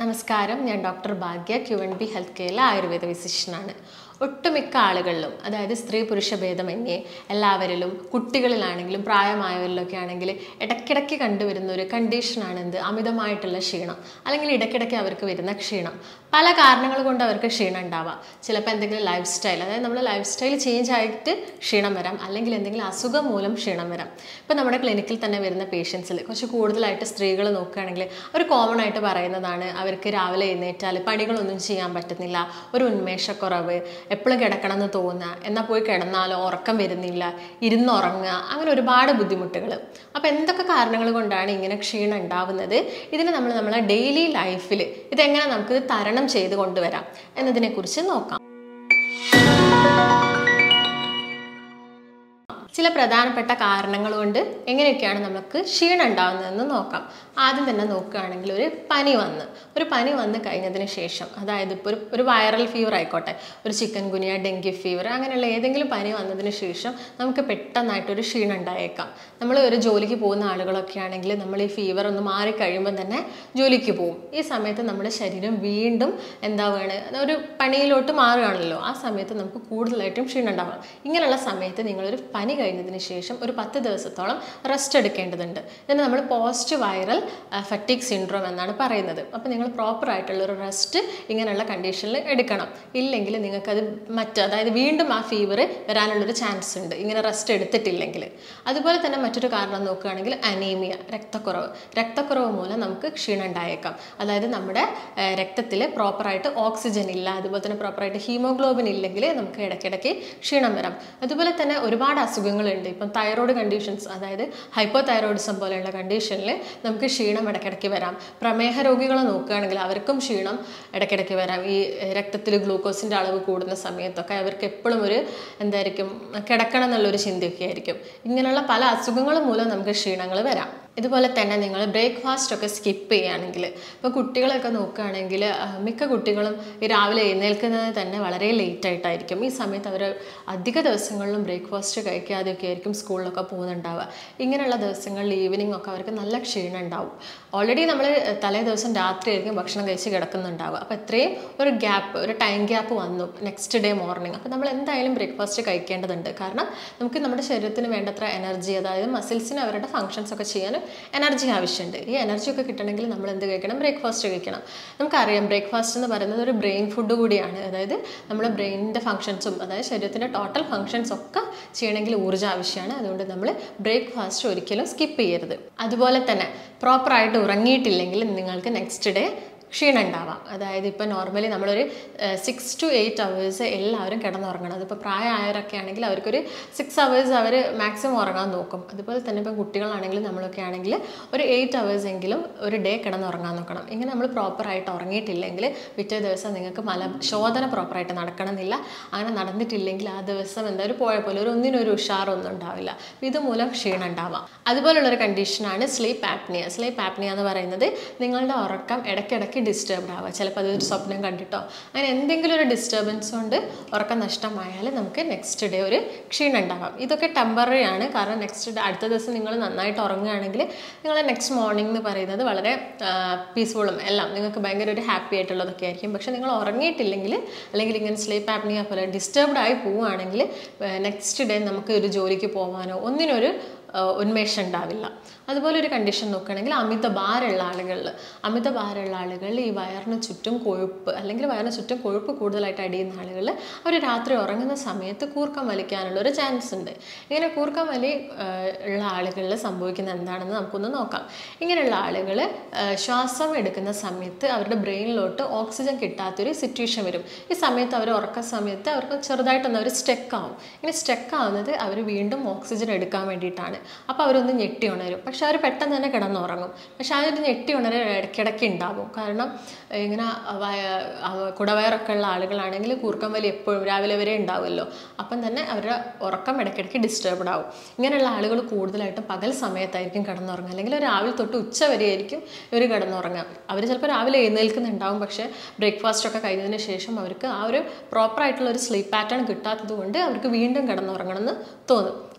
നമസ്കാരം ഞാൻ doctor Bhagya Q N B health കെയറിലെ ആയുർവേദ ഫിസിഷ്യനാണ് ഒട്ടുമിക്ക ആളുകളിലും അതായത് സ്ത്രീ പുരുഷ ഭേദമന്യേ എല്ലാവരിലും കുട്ടികളിലാണെങ്കിലും പ്രായമായവരിലൊക്കെ ആണെങ്കിൽ ഇടയ്ക്കിടയ്ക്ക് കണ്ടുവരുന്ന ഒരു കണ്ടീഷനാണ് എന്ത് അമിതമായിട്ടുള്ള ക്ഷീണം അല്ലെങ്കിൽ ഇടയ്ക്കിടയ്ക്ക് അവർക്ക് വരുന്ന ക്ഷീണം പല കാരണങ്ങൾ കൊണ്ട് അവർക്ക് ക്ഷീണം ഉണ്ടാവാം ചിലപ്പോൾ എന്തെങ്കിലും ലൈഫ് സ്റ്റൈൽ അതായത് നമ്മുടെ ലൈഫ് സ്റ്റൈൽ ചേഞ്ച് ആയിട്ട് ക്ഷീണം വരാം അല്ലെങ്കിൽ എന്തെങ്കിലും അസുഖം മൂലം ക്ഷീണം വരാം ഇപ്പം നമ്മുടെ ക്ലിനിക്കിൽ തന്നെ വരുന്ന പേഷ്യൻസിൽ കുറച്ച് കൂടുതലായിട്ട് സ്ത്രീകൾ നോക്കുകയാണെങ്കിൽ അവർ കോമൺ ആയിട്ട് പറയുന്നതാണ് അവർക്ക് രാവിലെ എഴുന്നേറ്റാൽ പണികളൊന്നും ചെയ്യാൻ പറ്റുന്നില്ല ഒരു ഉന്മേഷക്കുറവ് എപ്പോഴും കിടക്കണം എന്ന് തോന്നുക എന്നാൽ പോയി കിടന്നാലോ ഉറക്കം വരുന്നില്ല ഇരുന്നുറങ്ങുക അങ്ങനെ ഒരുപാട് ബുദ്ധിമുട്ടുകൾ അപ്പോൾ എന്തൊക്കെ കാരണങ്ങൾ കൊണ്ടാണ് ഇങ്ങനെ ക്ഷീണം ഉണ്ടാവുന്നത് ഇതിന് നമ്മൾ നമ്മളെ ഡെയിലി ലൈഫിൽ ഇതെങ്ങനെ നമുക്ക് തരണം ചെയ്ത് കൊണ്ടുവരാം എന്നതിനെക്കുറിച്ച് നോക്കാം ചില പ്രധാനപ്പെട്ട കാരണങ്ങൾ കൊണ്ട് എങ്ങനെയൊക്കെയാണ് നമുക്ക് ക്ഷീണം ഉണ്ടാകുന്നതെന്ന് നോക്കാം ആദ്യം തന്നെ നോക്കുകയാണെങ്കിൽ ഒരു പനി വന്ന് ഒരു പനി വന്ന് കഴിഞ്ഞതിന് ശേഷം അതായത് ഇപ്പോൾ ഒരു ഒരു വൈറൽ ഫീവർ ആയിക്കോട്ടെ ഒരു ചിക്കൻ ഗുനിയ ഡെങ്കി ഫീവർ അങ്ങനെയുള്ള ഏതെങ്കിലും പനി വന്നതിന് ശേഷം നമുക്ക് പെട്ടെന്നായിട്ടൊരു ക്ഷീണം ഉണ്ടായേക്കാം നമ്മൾ ഒരു ജോലിക്ക് പോകുന്ന ആളുകളൊക്കെ ആണെങ്കിൽ നമ്മൾ ഈ ഫീവർ ഒന്ന് മാറി കഴിയുമ്പോൾ തന്നെ ജോലിക്ക് പോകും ഈ സമയത്ത് നമ്മുടെ ശരീരം വീണ്ടും എന്താ വേണം ഒരു പണിയിലോട്ട് മാറുകയാണല്ലോ ആ സമയത്ത് നമുക്ക് കൂടുതലായിട്ടും ക്ഷീണം ഉണ്ടാവാം ഇങ്ങനെയുള്ള സമയത്ത് നിങ്ങളൊരു പനി കഴിഞ്ഞതിന് ശേഷം ഒരു പത്ത് ദിവസത്തോളം റെസ്റ്റ് എടുക്കേണ്ടതുണ്ട് ഇതിന് നമ്മൾ പോസ്റ്റ് വൈറൽ ഫറ്റിക് സിൻഡ്രോം എന്നാണ് പറയുന്നത് അപ്പോൾ നിങ്ങൾ പ്രോപ്പർ ആയിട്ടുള്ള ഒരു റെസ്റ്റ് ഇങ്ങനെയുള്ള കണ്ടീഷനിൽ എടുക്കണം ഇല്ലെങ്കിൽ നിങ്ങൾക്കത് മറ്റ് അതായത് വീണ്ടും ആ ഫീവർ വരാനുള്ളൊരു ചാൻസ് ഉണ്ട് ഇങ്ങനെ റെസ്റ്റ് എടുത്തിട്ടില്ലെങ്കിൽ അതുപോലെ തന്നെ മറ്റൊരു കാരണം നോക്കുകയാണെങ്കിൽ അനീമിയ രക്തക്കുറവ് രക്തക്കുറവ് മൂലം നമുക്ക് ക്ഷീണം ഉണ്ടായേക്കാം അതായത് നമ്മുടെ രക്തത്തിൽ പ്രോപ്പറായിട്ട് ഓക്സിജൻ ഇല്ല അതുപോലെ തന്നെ പ്രോപ്പറായിട്ട് ഹീമോഗ്ലോബിൻ ഇല്ലെങ്കിൽ നമുക്ക് ഇടയ്ക്കിടയ്ക്ക് ക്ഷീണം വരാം അതുപോലെ തന്നെ ഒരുപാട് അസുഖങ്ങളുണ്ട് ഇപ്പം തൈറോയ്ഡ് കണ്ടീഷൻസ് അതായത് ഹൈപ്പോ തൈറോയിഡിസം പോലെയുള്ള കണ്ടീഷനിൽ നമുക്ക് ക്ഷീണം ഇടയ്ക്കിടയ്ക്ക് വരാം പ്രമേഹ രോഗികളെ നോക്കുകയാണെങ്കിൽ അവർക്കും ക്ഷീണം ഇടയ്ക്കിടയ്ക്ക് വരാം ഈ രക്തത്തിൽ ഗ്ലൂക്കോസിൻ്റെ അളവ് കൂടുന്ന സമയത്തൊക്കെ അവർക്ക് എപ്പോഴും ഒരു എന്തായിരിക്കും കിടക്കണം എന്നുള്ളൊരു ചിന്തയൊക്കെ ആയിരിക്കും ഇങ്ങനെയുള്ള പല അസുഖങ്ങളും മൂലം നമുക്ക് ക്ഷീണങ്ങൾ വരാം ഇതുപോലെ തന്നെ നിങ്ങൾ ബ്രേക്ക്ഫാസ്റ്റ് ഒക്കെ സ്കിപ്പ് ചെയ്യുകയാണെങ്കിൽ ഇപ്പോൾ കുട്ടികളൊക്കെ നോക്കുകയാണെങ്കിൽ മിക്ക കുട്ടികളും ഈ രാവിലെ എഴുന്നേൽക്കുന്നത് തന്നെ വളരെ ലേറ്റ് ആയിട്ടായിരിക്കും ഈ സമയത്ത് അവർ അധിക ദിവസങ്ങളിലും ബ്രേക്ക്ഫാസ്റ്റ് കഴിക്കാതെയൊക്കെ ആയിരിക്കും സ്കൂളിലൊക്കെ പോകുന്നുണ്ടാവുക ഇങ്ങനെയുള്ള ദിവസങ്ങളിൽ ഈവനിങ് ഒക്കെ അവർക്ക് നല്ല ക്ഷീണം ഉണ്ടാവും ഓൾറെഡി നമ്മൾ തലേ ദിവസം രാത്രി ആയിരിക്കും ഭക്ഷണം കഴിച്ച് കിടക്കുന്നുണ്ടാവുക അപ്പോൾ ഇത്രയും ഒരു ഗ്യാപ്പ് ഒരു ടൈം ഗ്യാപ്പ് വന്നു നെക്സ്റ്റ് ഡേ മോർണിംഗ് അപ്പോൾ നമ്മൾ എന്തായാലും ബ്രേക്ക്ഫാസ്റ്റ് കഴിക്കേണ്ടതുണ്ട് കാരണം നമുക്ക് നമ്മുടെ ശരീരത്തിന് വേണ്ടത്ര എനർജി അതായത് മസിൽസിന് അവരുടെ ഫങ്ഷൻസ് ഒക്കെ ചെയ്യാൻ എനർജി ആവശ്യമുണ്ട് ഈ എനർജി ഒക്കെ കിട്ടണമെങ്കിൽ നമ്മൾ എന്ത് കഴിക്കണം ബ്രേക്ക്ഫാസ്റ്റ് കഴിക്കണം നമുക്കറിയാം ബ്രേക്ക്ഫാസ്റ്റ് എന്ന് പറയുന്നത് ഒരു ബ്രെയിൻ ഫുഡ് കൂടിയാണ് അതായത് നമ്മുടെ ബ്രെയിനിൻ്റെ ഫങ്ഷൻസും അതായത് ശരീരത്തിൻ്റെ ടോട്ടൽ ഫങ്ഷൻസ് ഒക്കെ ചെയ്യണമെങ്കിൽ ഊർജ്ജം ആവശ്യമാണ് അതുകൊണ്ട് നമ്മൾ ബ്രേക്ക്ഫാസ്റ്റ് ഒരിക്കലും സ്കിപ്പ് ചെയ്യരുത് അതുപോലെ തന്നെ പ്രോപ്പറായിട്ട് ഉറങ്ങിയിട്ടില്ലെങ്കിൽ നിങ്ങൾക്ക് നെക്സ്റ്റ് ഡേ ക്ഷീണം ഉണ്ടാവാം അതായത് ഇപ്പോൾ നോർമലി നമ്മളൊരു സിക്സ് ടു എയ്റ്റ് അവേഴ്സ് എല്ലാവരും കിടന്നുറങ്ങണം അതിപ്പോൾ പ്രായമായവരൊക്കെ ആണെങ്കിൽ അവർക്കൊരു സിക്സ് അവേഴ്സ് അവർ മാക്സിമം ഉറങ്ങാൻ നോക്കും അതുപോലെ തന്നെ ഇപ്പം കുട്ടികളാണെങ്കിലും നമ്മളൊക്കെ ആണെങ്കിൽ ഒരു എയ്റ്റ് അവേഴ്സ് എങ്കിലും ഒരു ഡേ കിടന്നുറങ്ങാൻ നോക്കണം ഇങ്ങനെ നമ്മൾ പ്രോപ്പറായിട്ട് ഉറങ്ങിയിട്ടില്ലെങ്കിൽ പിറ്റേ ദിവസം നിങ്ങൾക്ക് മല ശോധന പ്രോപ്പറായിട്ട് നടക്കണമെന്നില്ല അങ്ങനെ നടന്നിട്ടില്ലെങ്കിൽ ആ ദിവസം എന്താ ഒരു പോയ പോലെ ഒരു ഒന്നിനൊരു ഉഷാറൊന്നും ഉണ്ടാവില്ല ഇതുമൂലം ക്ഷീണം ഉണ്ടാവാം അതുപോലുള്ളൊരു കണ്ടീഷനാണ് സ്ലീപ്പ് ആപ്നിയ സ്ലീപ്പ് ആപ്നിയ എന്ന് പറയുന്നത് നിങ്ങളുടെ ഉറക്കം ഇടയ്ക്കിടയ്ക്ക് ഡിസ്റ്റർബ്ഡ് ആവുക ചിലപ്പോൾ അതൊരു സ്വപ്നം കണ്ടിട്ടോ അങ്ങനെ എന്തെങ്കിലും ഒരു ഡിസ്റ്റർബൻസ് കൊണ്ട് ഉറക്കം നഷ്ടമായാൽ നമുക്ക് നെക്സ്റ്റ് ഡേ ഒരു ക്ഷീണം ഉണ്ടാവാം ഇതൊക്കെ ടെമ്പററി ആണ് കാരണം നെക്സ്റ്റ് ഡേ അടുത്ത ദിവസം നിങ്ങൾ നന്നായിട്ട് ഉറങ്ങുകയാണെങ്കിൽ നിങ്ങളെ നെക്സ്റ്റ് മോർണിംഗ് എന്ന് പറയുന്നത് വളരെ പീസ്ഫുള്ളും എല്ലാം നിങ്ങൾക്ക് ഭയങ്കര ഒരു ഹാപ്പി ആയിട്ടുള്ളതൊക്കെ ആയിരിക്കും പക്ഷേ നിങ്ങൾ ഉറങ്ങിയിട്ടില്ലെങ്കിൽ അല്ലെങ്കിൽ ഇങ്ങനെ സ്ലീപ്പ് ആപ്നിയ പോലെ ഡിസ്റ്റർബ്ഡ് ആയി പോവുകയാണെങ്കിൽ നെക്സ്റ്റ് ഡേ നമുക്ക് ഒരു ജോലിക്ക് പോകാനോ ഒന്നിനൊരു ഉന്മേഷം ഉണ്ടാവില്ല അതുപോലെ ഒരു കണ്ടീഷൻ നോക്കുകയാണെങ്കിൽ അമിത ഭാരമുള്ള ആളുകളിൽ അമിത ഭാരമുള്ള ആളുകളിൽ ഈ വയറിന് ചുറ്റും കൊഴുപ്പ് അല്ലെങ്കിൽ വയറിന് ചുറ്റും കൊഴുപ്പ് കൂടുതലായിട്ട് അടിയുന്ന ആളുകൾ അവർ രാത്രി ഉറങ്ങുന്ന സമയത്ത് കൂർക്കം വലിക്കാനുള്ള ഒരു ചാൻസ് ഉണ്ട് ഇങ്ങനെ കൂർക്കം വലി ഉള്ള ആളുകളിൽ സംഭവിക്കുന്നത് എന്താണെന്ന് നമുക്കൊന്ന് നോക്കാം ഇങ്ങനെയുള്ള ആളുകൾ ശ്വാസം എടുക്കുന്ന സമയത്ത് അവരുടെ ബ്രെയിനിലോട്ട് ഓക്സിജൻ കിട്ടാത്തൊരു സിറ്റുവേഷൻ വരും ഈ സമയത്ത് അവർ ഉറക്ക സമയത്ത് അവർക്ക് ചെറുതായിട്ടൊന്ന് അവർ സ്റ്റെക്ക് ആവും ഇങ്ങനെ സ്റ്റെക്ക് ആവുന്നത് അവർ വീണ്ടും ഓക്സിജൻ എടുക്കാൻ വേണ്ടിയിട്ടാണ് അപ്പോൾ അവരൊന്ന് ഞെട്ടി ഉണരും പക്ഷെ അവർ പെട്ടെന്ന് തന്നെ കിടന്നുറങ്ങും പക്ഷെ ആ ഒരു ഞെട്ടി ഉണരൽ ഇടയ്ക്കിടയ്ക്ക് ഉണ്ടാവും കാരണം ഇങ്ങനെ കുടവയറൊക്കെ ഉള്ള ആളുകളാണെങ്കിൽ കൂർക്കം വലി എപ്പോഴും രാവിലെ വരെ ഉണ്ടാവുമല്ലോ അപ്പം തന്നെ അവരുടെ ഉറക്കം ഇടയ്ക്കിടയ്ക്ക് ഡിസ്റ്റർബ്ഡ് ആവും ഇങ്ങനെയുള്ള ആളുകൾ കൂടുതലായിട്ടും പകൽ സമയത്തായിരിക്കും കിടന്നുറങ്ങുക അല്ലെങ്കിൽ രാവിലെ തൊട്ട് ഉച്ച വരെ ആയിരിക്കും ഇവർ കിടന്നുറങ്ങുക അവർ ചിലപ്പോൾ രാവിലെ എഴുന്നേൽക്കുന്നുണ്ടാവും പക്ഷേ ബ്രേക്ക്ഫാസ്റ്റ് ഒക്കെ കഴിഞ്ഞതിന് ശേഷം അവർക്ക് ആ ഒരു പ്രോപ്പറായിട്ടുള്ള ഒരു സ്ലീപ്പ് പാറ്റേൺ കിട്ടാത്തത് കൊണ്ട് അവർക്ക് വീണ്ടും കിടന്നുറങ്ങണമെന്ന് തോന്നും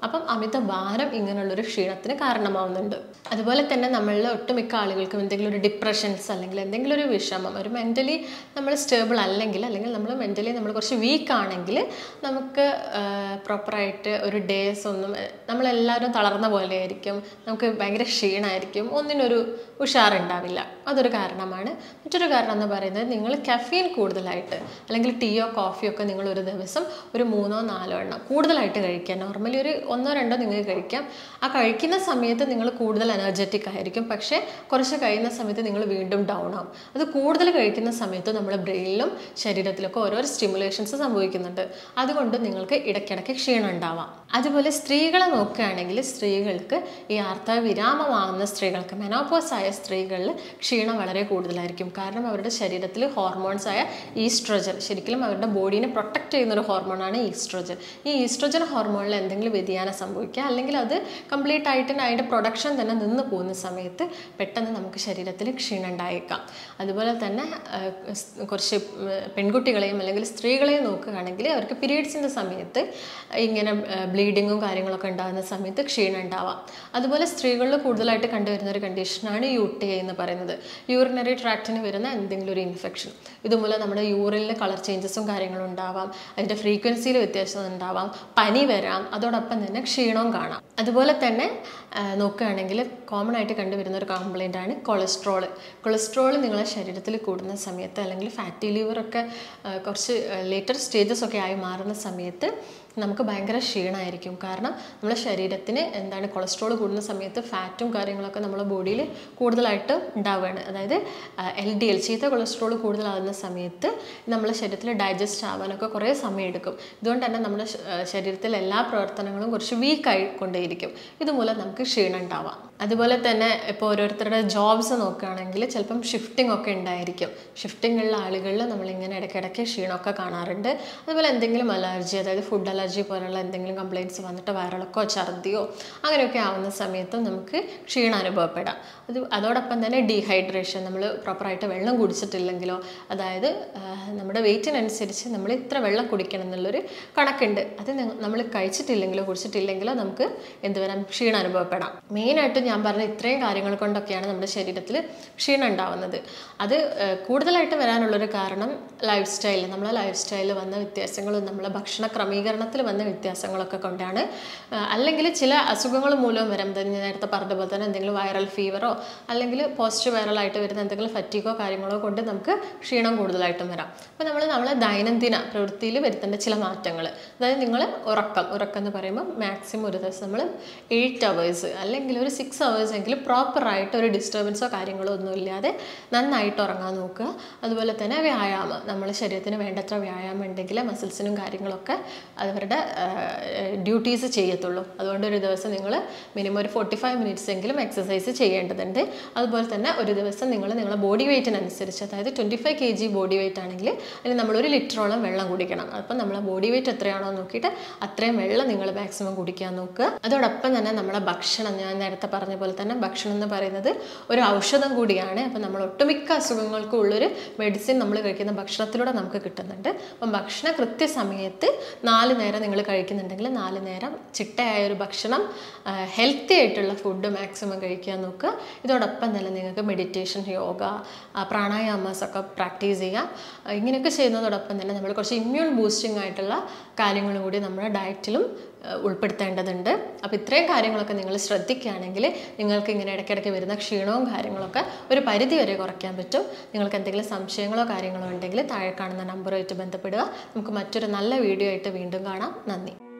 അപ്പം അമിത ഭാരം ഇങ്ങനെയുള്ളൊരു ക്ഷീണത്തിന് കാരണമാവുന്നുണ്ട് അതുപോലെ തന്നെ നമ്മളിൽ ഒട്ടുമിക്ക ആളുകൾക്കും എന്തെങ്കിലും ഒരു ഡിപ്രഷൻസ് അല്ലെങ്കിൽ എന്തെങ്കിലും ഒരു വിഷമം ഒരു മെൻ്റലി നമ്മൾ സ്റ്റേബിൾ അല്ലെങ്കിൽ അല്ലെങ്കിൽ നമ്മൾ മെൻ്റലി നമ്മൾ കുറച്ച് വീക്ക് ആണെങ്കിൽ നമുക്ക് പ്രോപ്പറായിട്ട് ഒരു ഡേയ്സ് ഒന്നും ഏഹ്, നമ്മളെല്ലാവരും തളർന്ന പോലെ ആയിരിക്കും നമുക്ക് ഭയങ്കര ക്ഷീണമായിരിക്കും ഒന്നിനൊരു ഉഷാറുണ്ടാവില്ല അതൊരു കാരണമാണ് മറ്റൊരു കാരണം എന്ന് പറയുന്നത് നിങ്ങൾ കഫീൻ കൂടുതലായിട്ട് അല്ലെങ്കിൽ ടീയോ കോഫിയോ ഒക്കെ നിങ്ങൾ ഒരു ദിവസം ഒരു മൂന്നോ നാലോ എണ്ണം കൂടുതലായിട്ട് കഴിക്കാം നോർമലി ഒരു ഒന്നോ രണ്ടോ നിങ്ങൾക്ക് കഴിക്കാം ആ കഴിക്കുന്ന സമയത്ത് നിങ്ങൾ കൂടുതൽ എനർജറ്റിക് ആയിരിക്കും പക്ഷേ കുറച്ച് കഴിയുന്ന സമയത്ത് നിങ്ങൾ വീണ്ടും ഡൗൺ ആവും അത് കൂടുതൽ കഴിക്കുന്ന സമയത്ത് നമ്മുടെ ബ്രെയിനിലും ശരീരത്തിലൊക്കെ ഓരോരോ സ്റ്റിമുലേഷൻസ് സംഭവിക്കുന്നുണ്ട് അതുകൊണ്ട് നിങ്ങൾക്ക് ഇടയ്ക്കിടയ്ക്ക് ക്ഷീണം ഉണ്ടാവാം അതുപോലെ സ്ത്രീകളെ നോക്കുകയാണെങ്കിൽ സ്ത്രീകൾക്ക് ഈ ആർത്തവ വിരാമമാകുന്ന സ്ത്രീകൾക്ക് മെനോപോസ് ആയ സ്ത്രീകളിൽ ക്ഷീണം വളരെ കൂടുതലായിരിക്കും കാരണം അവരുടെ ശരീരത്തിൽ ഹോർമോൺസ് ആയ ഈസ്ട്രോജൻ ശരിക്കും അവരുടെ ബോഡീനെ പ്രൊട്ടക്റ്റ് ചെയ്യുന്ന ഒരു ഹോർമോണാണ് ഈസ്ട്രോജൻ ഈ ഈസ്ട്രോജൻ ഹോർമോണിൽ എന്തെങ്കിലും വ്യതിയാനം സംഭവിക്കുക അല്ലെങ്കിൽ അത് കംപ്ലീറ്റ് ആയിട്ട് അതിൻ്റെ പ്രൊഡക്ഷൻ തന്നെ നിന്ന് പോകുന്ന സമയത്ത് പെട്ടെന്ന് നമുക്ക് ശരീരത്തിൽ ക്ഷീണം ഉണ്ടായേക്കാം അതുപോലെ തന്നെ ആ, സ് കുറച്ച് ഉം, പെൺകുട്ടികളെയും അല്ലെങ്കിൽ സ്ത്രീകളെയും നോക്കുകയാണെങ്കിൽ അവർക്ക് പീരീഡ്സിൻ്റെ സമയത്ത് ഇങ്ങനെ ബ്ലീഡിങ്ങും കാര്യങ്ങളൊക്കെ ഉണ്ടാകുന്ന സമയത്ത് ക്ഷീണം ഉണ്ടാവാം അതുപോലെ സ്ത്രീകളിൽ കൂടുതലായിട്ട് കണ്ടുവരുന്ന ഒരു കണ്ടീഷനാണ് യു ടി ഐ എന്ന് പറയുന്നത് യൂറിനറി ട്രാക്റ്റിന് വരുന്ന എന്തെങ്കിലും ഒരു ഇൻഫെക്ഷൻ ഇതുമൂലം നമ്മുടെ യൂറിനിൽ കളർ ചേഞ്ചസും കാര്യങ്ങളും ഉണ്ടാവാം അതിൻ്റെ ഫ്രീക്വൻസിയിൽ വ്യത്യാസം ഉണ്ടാവാം പനി വരാം അതോടൊപ്പം തന്നെ ക്ഷീണവും കാണാം അതുപോലെ തന്നെ ആ, നോക്കുകയാണെങ്കിൽ കോമൺ ആയിട്ട് കണ്ടുവരുന്ന ഒരു കംപ്ലൈൻ്റ് ആണ് കൊളസ്ട്രോൾ കൊളസ്ട്രോൾ നിങ്ങളെ ശരീരത്തിൽ കൂടുന്ന സമയത്ത് അല്ലെങ്കിൽ ഫാറ്റി ലിവറൊക്കെ കുറച്ച് ലേറ്റർ സ്റ്റേജസ് ഒക്കെ ആയി മാറുന്ന സമയത്ത് നമുക്ക് ഭയങ്കര ക്ഷീണമായിരിക്കും കാരണം നമ്മുടെ ശരീരത്തിന് എന്താണ് കൊളസ്ട്രോൾ കൂടുന്ന സമയത്ത് ഫാറ്റും കാര്യങ്ങളൊക്കെ നമ്മുടെ ബോഡിയിൽ കൂടുതലായിട്ട് ഉണ്ടാവുകയാണ് അതായത് എൽ ഡി എൽ ചീത്ത കൊളസ്ട്രോൾ കൂടുതലാകുന്ന സമയത്ത് നമ്മുടെ ശരീരത്തിൽ ഡൈജസ്റ്റ് ആവാനൊക്കെ കുറേ സമയം എടുക്കും ഇതുകൊണ്ട് തന്നെ നമ്മുടെ ശ- ആ, ശരീരത്തിലെ എല്ലാ പ്രവർത്തനങ്ങളും കുറച്ച് വീക്കായി കൊണ്ടേയിരിക്കും ഇതുമൂലം നമുക്ക് ക്ഷീണം ഉണ്ടാവാം അതുപോലെ തന്നെ ഇപ്പോൾ ഓരോരുത്തരുടെ ജോബ്സ് നോക്കുകയാണെങ്കിൽ ചിലപ്പം ഷിഫ്റ്റിംഗ് ഒക്കെ ഉണ്ടായിരിക്കും ഷിഫ്റ്റിംഗ് ഉള്ള ആളുകളിൽ നമ്മളിങ്ങനെ ഇടയ്ക്കിടയ്ക്ക് ക്ഷീണമൊക്കെ കാണാറുണ്ട് അതുപോലെ എന്തെങ്കിലും അലർജി അതായത് ഫുഡ് അലർജി പോലുള്ള എന്തെങ്കിലും കംപ്ലയിൻറ്റ്സ് വന്നിട്ട് വയറിളക്കോ ഛർദിയോ അങ്ങനെയൊക്കെ ആവുന്ന സമയത്ത് നമുക്ക് ക്ഷീണം അനുഭവപ്പെടാം അത് അതോടൊപ്പം തന്നെ ഡീഹൈഡ്രേഷൻ നമ്മൾ പ്രോപ്പറായിട്ട് വെള്ളം കുടിച്ചിട്ടില്ലെങ്കിലോ അതായത് ആ, നമ്മുടെ വെയിറ്റിനനുസരിച്ച് നമ്മൾ ഇത്ര വെള്ളം കുടിക്കണം എന്നുള്ളൊരു കണക്കുണ്ട് അത് നമ്മൾ കഴിച്ചിട്ടില്ലെങ്കിലോ കുടിച്ചിട്ടില്ലെങ്കിലോ നമുക്ക് എന്ത് വരാം ക്ഷീണം അനുഭവപ്പെടാം മെയിനായിട്ട് ഞാൻ പറഞ്ഞ ഇത്രയും കാര്യങ്ങൾ കൊണ്ടൊക്കെയാണ് നമ്മുടെ ശരീരത്തിൽ ക്ഷീണം ഉണ്ടാവുന്നത് അത് ആ, കൂടുതലായിട്ട് വരാനുള്ളൊരു കാരണം ലൈഫ് സ്റ്റൈൽ നമ്മളെ ലൈഫ് സ്റ്റൈലിൽ വന്ന വ്യത്യാസങ്ങളും നമ്മളെ ഭക്ഷണ ക്രമീകരണത്തിൽ വന്ന വ്യത്യാസങ്ങളൊക്കെ കൊണ്ടാണ് ആ, അല്ലെങ്കിൽ ചില അസുഖങ്ങൾ മൂലം വരാം ഇത് ഞാൻ നേരത്തെ പറഞ്ഞ പോലെ തന്നെ എന്തെങ്കിലും വൈറൽ ഫീവറോ അല്ലെങ്കിൽ പോസ്റ്റ് വൈറലായിട്ട് വരുന്ന എന്തെങ്കിലും ഫറ്റീഗോ കാര്യങ്ങളോ കൊണ്ട് നമുക്ക് ക്ഷീണം കൂടുതലായിട്ടും വരാം അപ്പോൾ നമ്മൾ നമ്മളെ ദൈനംദിന പ്രവൃത്തിയിൽ വരുത്തേണ്ട ചില മാറ്റങ്ങൾ അതായത് നിങ്ങൾ ഉറക്കം ഉറക്കം എന്ന് പറയുമ്പോൾ മാക്സിമം ഒരു ദിവസം നമ്മൾ എയ്റ്റ് അവേഴ്സ് അല്ലെങ്കിൽ ഒരു സിക്സ് അവേഴ്സ് എങ്കിലും പ്രോപ്പറായിട്ട് ഒരു ഡിസ്റ്റർബൻസോ കാര്യങ്ങളോ ഒന്നും ഇല്ലാതെ നന്നായിട്ട് ഉറങ്ങാൻ നോക്കുക അതുപോലെ തന്നെ വ്യായാമം നമ്മുടെ ശരീരത്തിന് വേണ്ടത്ര വ്യായാമം ഉണ്ടെങ്കിൽ മസിൽസിനും കാര്യങ്ങളൊക്കെ അവരുടെ ഡ്യൂട്ടീസ് ചെയ്യത്തുള്ളൂ അതുകൊണ്ട് ഒരു ദിവസം നിങ്ങൾ മിനിമം ഒരു ഫോർട്ടി ഫൈവ് മിനിറ്റ്സ് എങ്കിലും എക്സസൈസ് ചെയ്യേണ്ടതുണ്ട് അതുപോലെ തന്നെ ഒരു ദിവസം നിങ്ങൾ നിങ്ങളുടെ ബോഡി വെയ്റ്റിനനുസരിച്ച് അതായത് twenty five K G body weight ആണെങ്കിൽ അതിന് നമ്മളൊരു ലിറ്ററോളം വെള്ളം കുടിക്കണം അപ്പം നമ്മളെ ബോഡി വെയിറ്റ് എത്രയാണോ നോക്കിയിട്ട് അത്രയും വെള്ളം നിങ്ങൾ മാക്സിമം കുടിക്കാൻ നോക്കുക അതോടൊപ്പം തന്നെ നമ്മളെ ഭക്ഷണം ഞാൻ നേരത്തെ പറഞ്ഞ പോലെ തന്നെ ഭക്ഷണം എന്ന് പറയുന്നത് ഒരു ഔഷധം കൂടിയാണ് അപ്പം നമ്മൾ ഒട്ടുമിക്ക അസുഖങ്ങൾക്കും ഉള്ളൊരു മെഡിസിൻ നമ്മൾ കഴിക്കുന്ന ഭക്ഷണത്തിലൂടെ നമുക്ക് കിട്ടുന്നുണ്ട് അപ്പം ഭക്ഷണം കൃത്യസമയത്ത് നാല് നേരം നിങ്ങൾ കഴിക്കുന്നുണ്ടെങ്കിൽ നാല് നേരം ചിട്ടയായ ഒരു ഭക്ഷണം ഹെൽത്തി ആയിട്ടുള്ള ഫുഡ് മാക്സിമം കഴിക്കാൻ നോക്കുക ഇതോടൊപ്പം തന്നെ നിങ്ങൾക്ക് മെഡിറ്റേഷൻ യോഗ പ്രാണായാമസ് ഒക്കെ പ്രാക്ടീസ് ചെയ്യാം ആ, ഇങ്ങനെയൊക്കെ ചെയ്യുന്നതോടൊപ്പം തന്നെ നമ്മൾ കുറച്ച് ഇമ്മ്യൂൺ ബൂസ്റ്റിംഗ് ആയിട്ടുള്ള കാര്യങ്ങളും കൂടി നമ്മുടെ ഡയറ്റിലും ആ, ഉൾപ്പെടുത്തേണ്ടതുണ്ട് അപ്പോൾ ഇത്രയും കാര്യങ്ങളൊക്കെ നിങ്ങൾ ശ്രദ്ധിക്കുകയാണെങ്കിൽ നിങ്ങൾക്ക് ഇങ്ങനെ ഇടയ്ക്കിടയ്ക്ക് വരുന്ന ക്ഷീണവും കാര്യങ്ങളൊക്കെ ഒരു പരിധി വരെ കുറയ്ക്കാൻ പറ്റും നിങ്ങൾക്ക് എന്തെങ്കിലും സംശയങ്ങളോ കാര്യങ്ങളോ ഉണ്ടെങ്കിൽ താഴെ കാണുന്ന നമ്പറുമായിട്ട് ബന്ധപ്പെടുക നമുക്ക് മറ്റൊരു നല്ല വീഡിയോ ആയിട്ട് വീണ്ടും കാണാം നന്ദി